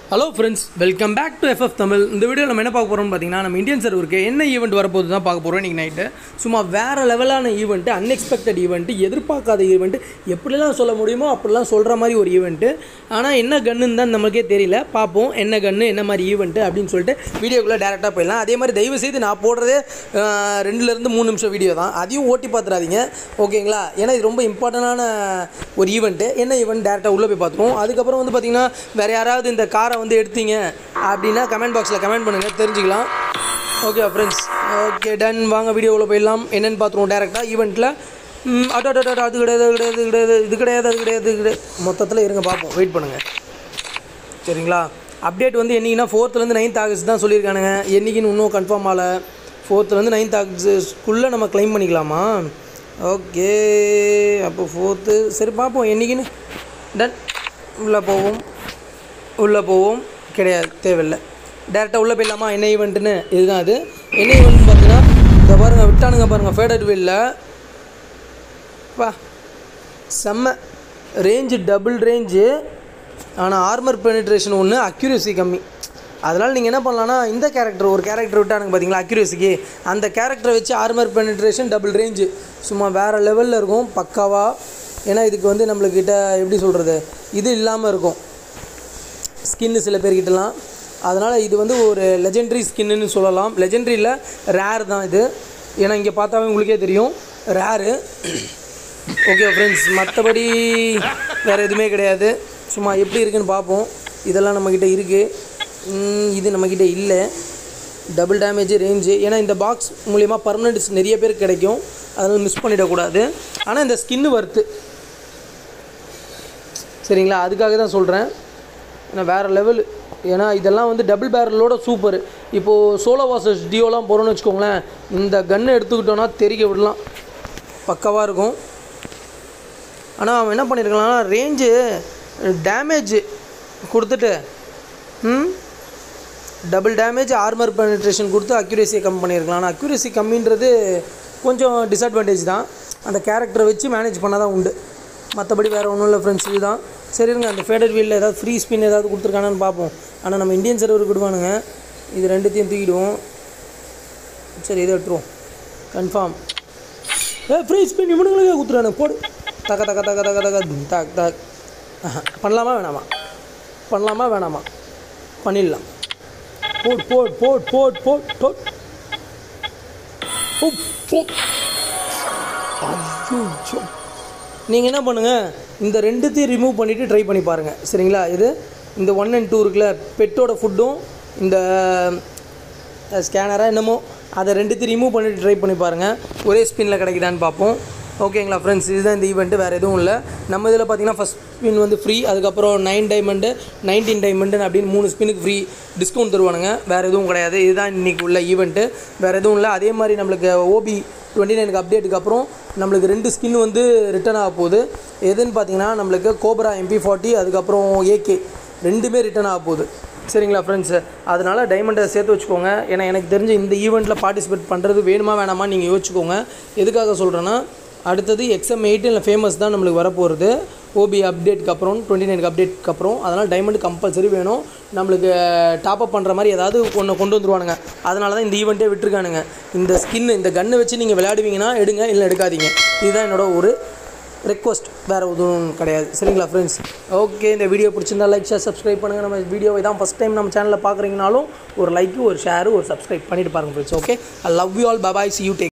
hello friends welcome back to FF Tamil இந்த video நம்ம என்ன பார்க்க போகிறோம்னு பார்த்தீங்கன்னா நம்ம இந்தியன் சர்வருக்கு என்ன ஈவெண்ட் வரப்போகுது தான் பார்க்க போகிறோம் இன்றைக்கி நைட்டு சும்மா வேறு லெவலான ஈவெண்ட்டு அன்எக்ஸ்பெக்டட் ஈவெண்ட்டு எதிர்பார்க்காத ஈவெண்ட்டு எப்படிலாம் சொல்ல முடியுமோ அப்படிலாம் சொல்கிற மாதிரி ஒரு ஈவெண்ட்டு ஆனால் என்ன கன்னுன்னு தான் நமக்கே தெரியல பார்ப்போம் என்ன கன்று என்ன மாதிரி ஈவெண்ட்டு அப்படின்னு சொல்லிட்டு வீடியோக்குள்ளே டேரெக்டாக போயிடலாம் அதே மாதிரி தயவு செய்து நான் போடுறதே ஆஹ், ரெண்டுலேருந்து மூணு நிமிஷம் வீடியோ தான் அதையும் ஓட்டி பார்த்துறாதீங்க ஓகேங்களா ஏன்னா இது ரொம்ப இம்பார்ட்டண்டான ஒரு ஈவெண்ட்டு என்ன ஈவெண்ட் டேரெக்டாக உள்ளே போய் பார்த்துருவோம் அதுக்கப்புறம் வந்து பார்த்திங்கன்னா வேறு யாராவது இந்த காரை வந்து எடுத்தீங்க அப்படின்னா கமெண்ட் பாக்ஸில் கமெண்ட் பண்ணுங்கள் தெரிஞ்சுக்கலாம் ஓகே ஃப்ரெண்ட்ஸ் ஓகே டன் வாங்க வீடியோவில் போயிடலாம் என்னென்னு பார்த்துருவோம் டேரெக்டாக ஈவெண்ட்டில் அட்டோ அட்டோ அட்டோ, அது கிடையாது அது கிடையாது இது கிடையாது இது கிடையாது அது கிடையாது இது கிடையாது மொத்தத்தில் இருங்க பார்ப்போம் வெயிட் பண்ணுங்கள் சரிங்களா அப்டேட் வந்து என்னைக்குன்னா ஃபோர்த்துலேருந்து நைன்த் ஆகஸ்ட் தான் சொல்லியிருக்கானுங்க என்னைக்குன்னு இன்னும் கன்ஃபார்ம் ஆகல ஃபோர்த்துலேருந்து நைன்த் ஆகஸ்ட்குள்ளே நம்ம க்ளைம் பண்ணிக்கலாமா ஓகே அப்போ ஃபோர்த்து சரி பார்ப்போம் என்னைக்குன்னு டன் உள்ளே போவோம் உள்ளே போவோம் கிடையாது தேவையில்லை டேரெக்டாக உள்ளே போயிடலாமா என்ன ஈவெண்ட்டுன்னு இதுதான் அது என்ன ஈவெண்ட்னு பார்த்தீங்கன்னா இந்த பாருங்கள் விட்டானுங்க பாருங்கள் ஃபேடட் வீலில் பா செம்ம ரேஞ்சு டபுள் ரேஞ்சு ஆனால் ஆர்மர் பெனிட்ரேஷன் ஒன்று அக்யூரசி கம்மி அதனால் நீங்கள் என்ன பண்ணலான்னா இந்த கேரக்டர் ஒரு கேரக்டர் விட்டானுங்க பார்த்தீங்களா அக்யூரசிக்கு அந்த கேரக்டரை வச்சு ஆர்மர் பெனிட்ரேஷன் டபுள் ரேஞ்சு சும்மா வேறு லெவலில் இருக்கும் பக்காவாக ஏன்னா இதுக்கு வந்து நம்மளுக்கிட்ட எப்படி சொல்கிறது இது இல்லாமல் இருக்கும் ஸ்கின்னு சில பேர்கிட்டலாம் அதனால் இது வந்து ஒரு லெஜெண்டரி ஸ்கின்னு சொல்லலாம் லெஜெண்டரியில் ரேர் தான் இது ஏன்னா இங்கே பார்த்தாவே உங்களுக்கே தெரியும் ரேரு ஓகே ஃப்ரெண்ட்ஸ் மற்றபடி வேறு எதுவுமே கிடையாது சும்மா எப்படி இருக்குன்னு பார்ப்போம் இதெல்லாம் நம்மக்கிட்ட இருக்குது இது நம்மக்கிட்ட இல்லை டபுள் டேமேஜ் ரேஞ்சு ஏன்னா இந்த பாக்ஸ் மூலிமா பர்மனெண்ட்ஸ் நிறைய பேருக்கு கிடைக்கும் அதனால் மிஸ் பண்ணிடக்கூடாது ஆனால் இந்த ஸ்கின்னு வர்த்து சரிங்களா அதுக்காக தான் சொல்கிறேன் ஏன்னா வேறு லெவல் ஏன்னா இதெல்லாம் வந்து டபுள் பேரலோட சூப்பர் இப்போது சோலோ வாசஸ் டியோலாம் போகிறோன்னு வச்சுக்கோங்களேன் இந்த கன்னை எடுத்துக்கிட்டோன்னா தெரிய விடலாம் பக்காவாக இருக்கும் ஆனால் அவன் என்ன பண்ணியிருக்கலாம் ரேஞ்சு டேமேஜ் கொடுத்துட்டு ம் டபுள் டேமேஜ் ஆர்மர் பெனிட்ரேஷன் கொடுத்து அக்யூரேசியை கம்மி பண்ணியிருக்கலாம் ஆனால் அக்யூரேசி கம்மின்றது கொஞ்சம் டிஸ்அட்வான்டேஜ் தான் அந்த கேரக்டரை வச்சு மேனேஜ் பண்ணால் தான் உண்டு மற்றபடி வேறு ஒன்றும் இல்லை ஃப்ரெண்ட்ஸ் இதுதான் சரி இருங்க அந்த ஃபேடட் வீலில் ஏதாவது ஃப்ரீ ஸ்பின் ஏதாவது கொடுத்துருக்கானான்னு பார்ப்போம் ஆனால் நம்ம இந்தியன் சர்வருக்கு விடுவானுங்க இது ரெண்டுத்தையும் தூக்கிடுவோம் சரி இதை விட்டுருவோம் கன்ஃபார்ம் ஏ ஃப்ரீ ஸ்பின் இவனுங்களுக்கே கொடுத்துறானு போடு தக்க தக்க தக்க தக்க தக்க தும், தாக் தாக் ஆஹா, பண்ணலாமா வேணாமா பண்ணலாமா வேணாமா பண்ணிடலாம் போட் போட் போட் போட் போட் போட் போட் போட் ஐயோ நீங்கள் என்ன பண்ணுங்கள் இந்த ரெண்டுத்தையும் ரிமூவ் பண்ணிவிட்டு ட்ரை பண்ணி பாருங்கள் சரிங்களா இது இந்த ஒன் அண்ட் டூ இருக்குல்ல பெட்டோட ஃபுட்டும் இந்த ஸ்கேனராக என்னமோ அதை ரெண்டுத்தையும் ரிமூவ் பண்ணிவிட்டு ட்ரை பண்ணி பாருங்கள் ஒரே ஸ்பின்னில் கிடைக்குதான்னு பார்ப்போம் ஓகேங்களா ஃப்ரெண்ட்ஸ் இதுதான் இந்த ஈவெண்ட்டு வேறு எதுவும் இல்லை நம்ம இதில் பார்த்தீங்கன்னா ஃபஸ்ட் ஸ்பின் வந்து ஃப்ரீ அதுக்கப்புறம் நைன் டைமண்டு நைன்டீன் டைமண்டு அப்படின்னு மூணு ஸ்பின்னுக்கு ஃப்ரீ டிஸ்கவுண்ட் தருவானுங்க வேறு எதுவும் கிடையாது இதுதான் இன்றைக்கி உள்ள ஈவெண்ட்டு வேறு எதுவும் இல்லை அதே மாதிரி நம்மளுக்கு ஓபி டுவெண்ட்டி நைனுக்கு அப்டேட்டுக்கு அப்புறம் நம்மளுக்கு ரெண்டு ஸ்கின் வந்து ரிட்டர்ன் ஆக போகுது எதுன்னு பார்த்தீங்கன்னா நம்மளுக்கு கோப்ரா எம்பி ஃபார்ட்டி அதுக்கப்புறம் ஏகே ரெண்டுமே ரிட்டர்ன் ஆக போகுது சரிங்களா ஃப்ரெண்ட்ஸ் அதனால் டைமண்டை சேர்த்து வச்சுக்கோங்க ஏன்னா எனக்கு தெரிஞ்ச இந்த ஈவெண்ட்டில் பார்ட்டிசிபேட் பண்ணுறது வேணுமா வேணாமா நீங்கள் யோசிச்சுக்கோங்க எதுக்காக சொல்கிறேன்னா அடுத்தது எக்ஸம் எயிட்டில் ஃபேமஸ் தான் நம்மளுக்கு வரப்போகிறது ஓபி அப்டேட்க்கு அப்புறம் டுவெண்ட்டி நைனுக்கு அப்டேட்க்கு அப்புறம் அதனால் டைமண்ட் கம்பல்சரி வேணும் நம்மளுக்கு டாப் அப் பண்ணுற மாதிரி ஏதாவது ஒன்று கொண்டு வந்துருவானுங்க அதனால தான் இந்த ஈவெண்ட்டே விட்டுருக்கானுங்க இந்த ஸ்கின் இந்த கன்னை வச்சு நீங்கள் விளையாடுவீங்கன்னா எடுங்க இல்லை எடுக்காதீங்க இதுதான் என்னோட ஒரு ரெக்வஸ்ட் வேறு எதுவும் கிடையாது சரிங்களா ஃப்ரெண்ட்ஸ் ஓகே இந்த வீடியோ பிடிச்சிருந்தா லைக் ஷேர் சப்ஸ்கிரைப் பண்ணுங்கள் நம்ம வீடியோவை தான் ஃபஸ்ட் டைம் நம்ம சேனலில் பார்க்குறீங்கனாலும் ஒரு லைக்கு ஒரு ஷேரு ஒரு சப்ஸ்கிரைப் பண்ணிட்டு பாருங்கள் friends okay I love you all bye bye see you take